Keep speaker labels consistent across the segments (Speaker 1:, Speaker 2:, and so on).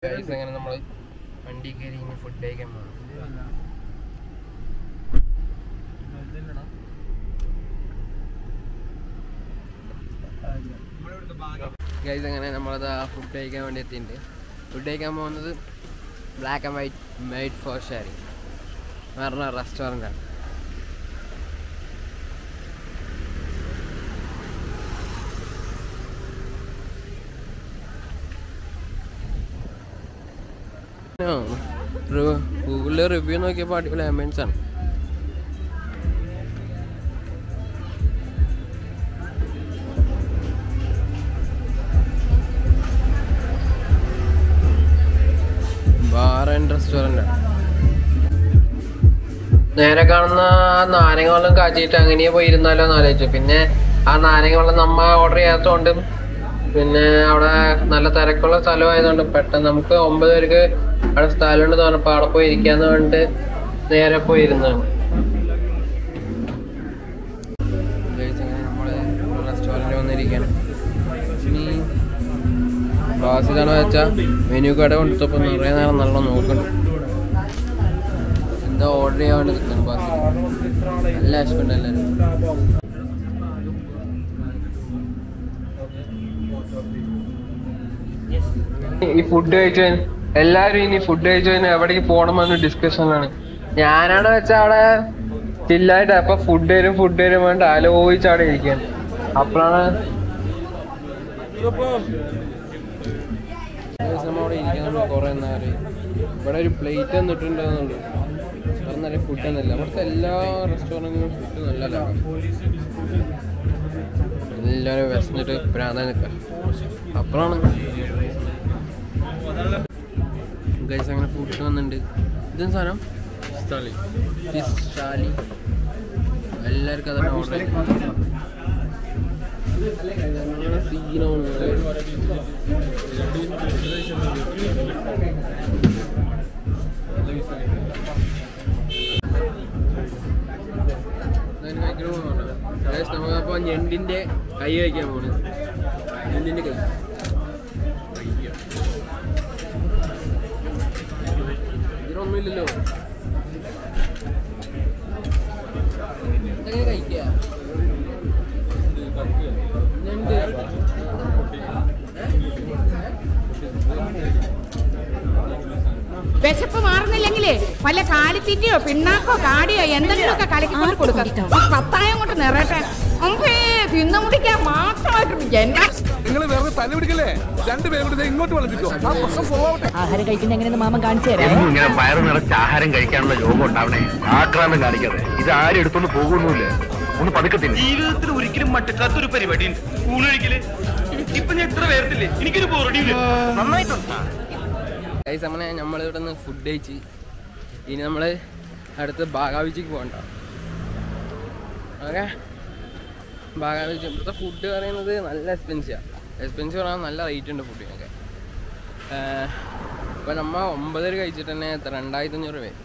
Speaker 1: guys അങ്ങനെ നമ്മൾ വണ്ടി കയറി ഇനി ഫുഡ് കഴിക്കാൻ പോകണം ഗൈസ് അങ്ങനെ നമ്മളത് ഫുഡ് കഴിക്കാൻ വേണ്ടി എത്തിയിട്ടുണ്ട് ഫുഡ് കഴിക്കാൻ പോകുന്നത് black and white made for sharing പറഞ്ഞ റെസ്റ്റോറൻ്റ് ആണ് ഗൂഗിളിൽ റിവ്യൂ നോക്കിയപ്പോൾ അടിപൊളി ആംബിയൻസ് ആണ് ബാർ ആൻഡ് റെസ്റ്റോറൻ്റ് ആണ് നേരെ കാണുന്ന ആ നാരങ്ങ വെള്ളം കാച്ചിട്ട് അങ്ങനെ പോയി ഇരുന്നാലോ എന്ന് ആലോചിച്ചു പിന്നെ ആ നാരങ്ങ വെള്ളം നമ്മ ഓർഡർ ചെയ്യാത്തതുകൊണ്ട് പിന്നെ അവിടെ നല്ല തിരക്കുള്ള സ്ഥലമായതുകൊണ്ട് പെട്ടെന്ന് നമുക്ക് ഒമ്പത് പേർക്ക് അവിടെ സ്ഥലമുണ്ട് പറഞ്ഞപ്പോൾ അവിടെ പോയി ഇരിക്കാന്ന് പറഞ്ഞിട്ട് നേരെ പോയി ഇരുന്നാണ് റെസ്റ്റോറൻറ്റ് വന്നിരിക്കുകയാണ് ഇനി ക്ലാസ് ഇതാണോ വെച്ചാൽ മെനു കട കൊടുത്തപ്പോൾ നിറയെ നേരം നല്ല നോക്കണം എന്താ ഓർഡർ ചെയ്യാൻ വേണ്ടി നിൽക്കണം ബാസ് നല്ല ആവശ്യമുണ്ട് എല്ലാവരും ഈ ഫുഡ് കഴിച്ചു എല്ലാരും ഇനി ഫുഡ് കഴിച്ചു എവിടേക്ക് പോകണമെന്ന് ഡിസ്കഷനാണ് ഞാനാണ് വെച്ചാൽ അവിടെ ചില്ലായിട്ട് അപ്പൊ ഫുഡ് വരും ഫുഡ് വരും വേണ്ട ആലോചിച്ച് അവിടെ ഇരിക്കാൻ അപ്പോഴാണ് നമ്മളിവിടെ ഇരിക്കുന്നുണ്ട് കുറെ നേരം ഇവിടെ ഒരു പ്ലേറ്റ് തന്നിട്ടുണ്ടെന്നുണ്ട് അത് നല്ല ഫുഡ് ഒന്നല്ല അവിടുത്തെ എല്ലാ റെസ്റ്റോറൻറ്റിലും ഫുഡ് നല്ല ലാഭം എല്ലാവരും വിശന്നിട്ട് പ്രാന്താൻ നിൽക്കാം അപ്പോഴാണ് ഗൈസ് അങ്ങനെ ഫുഡ് വന്നിട്ടുണ്ട് ഇതെന്ത് സാധനം ഫിഷ് ഷാലി എല്ലാവർക്കും അതന്നെ ഓർഡർ സീനാണ് നമുക്കപ്പോ ഞണ്ടിന്റെ കൈ കഴിക്കാൻ പോണ് ഞണ്ടിന്റെ കൈ ഇതിനൊന്നുമില്ലല്ലോ ഇതെങ്ങനെ കഴിക്കുക ഞണ്ട്
Speaker 2: വിശപ്പ് മാറുന്നില്ലെങ്കിലേ വല്ല കാലിത്തീറ്റയോ പിണ്ണാക്കോ കാടിയോ എന്തെങ്കിലുമൊക്കെ കലക്കിക്കൊണ്ട് കൊടുക്കാം പത്തായം കൊണ്ട് നിറയട്ടെ അമ്പേ തിന്നു മുടിക്കാൻ മാത്രമായിട്ട് എന്നാ
Speaker 3: നിങ്ങൾ വെറുതെ തല്ലി പിടിക്കല്ലേ രണ്ടുപേരും കൂടി ദേ ഇങ്ങോട്ട് വളർത്തിക്കോ ആ പ്രശ്നം സോൾവ് ആവട്ടെ
Speaker 4: ആഹാരം കഴിക്കുന്ന എങ്ങനെയെന്ന് മാമൻ കാണിച്ചു തരാം
Speaker 5: എന്നും ഇങ്ങനെ വയറ് നിറച്ച് ആഹാരം കഴിക്കാനുള്ള യോഗം ഉണ്ടാവണേ ആക്രാന്തം കാണിക്കാതെ ഇത് ആരും എടുത്തോണ്ട് പോകുന്നില്ല ഒന്ന് പതുക്കെ തിന്നു
Speaker 6: ജീവിതത്തിൽ ഒരിക്കലും മട്ടക്കാത്ത ഒരു പരിപാടി ഊണ് കഴിക്കല് ഇപ്പൊ ഞാൻ എത്ര പേർത്തില്ലേ എനിക്കൊരു ബോറടിയില്ല നന്നായിട്ടുണ്ട്
Speaker 1: ഗൈസ് അങ്ങനെ നമ്മളിവിടെ നിന്ന് ഫുഡ് കഴിച്ച് ഇനി നമ്മൾ അടുത്ത് ബാഗാവിച്ചിക്ക് പോകണ്ട ഓക്കെ ബാഗാവിച്ച് ഇവിടുത്തെ ഫുഡ് പറയുന്നത് നല്ല എക്സ്പെൻസീവാണ് എക്സ്പെൻസീവ് പറഞ്ഞാൽ നല്ല റേറ്റ് ഉണ്ട് ഫുഡിനൊക്കെ ഇപ്പം നമ്മൾ ഒമ്പതര കഴിച്ചിട്ട് തന്നെ എത്ര രണ്ടായിരത്തി അഞ്ഞൂറ് രൂപ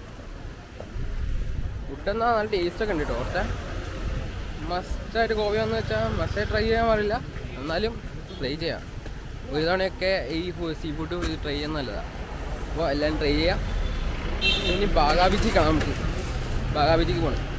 Speaker 1: ഫുഡ് എന്നാൽ നല്ല ടേസ്റ്റൊക്കെ ഉണ്ട് കേട്ടോ പക്ഷേ മസ്റ്റായിട്ട് ഗോവ എന്ന് വെച്ചാൽ മസ്റ്റായിട്ട് ട്രൈ ചെയ്യാൻ പാടില്ല എന്നാലും ട്രൈ ചെയ്യാം ഒരു തവണയൊക്കെ ഈ സീ ഫുഡ് ഇത് ട്രൈ ചെയ്യാൻ നല്ലതാണ് അപ്പോൾ എല്ലാം ട്രൈ ചെയ്യാം ഇനി ബാഗാബിച്ചിക്ക് കാണാം നമുക്ക് ബാഗാബിച്ചിക്ക് പോകണം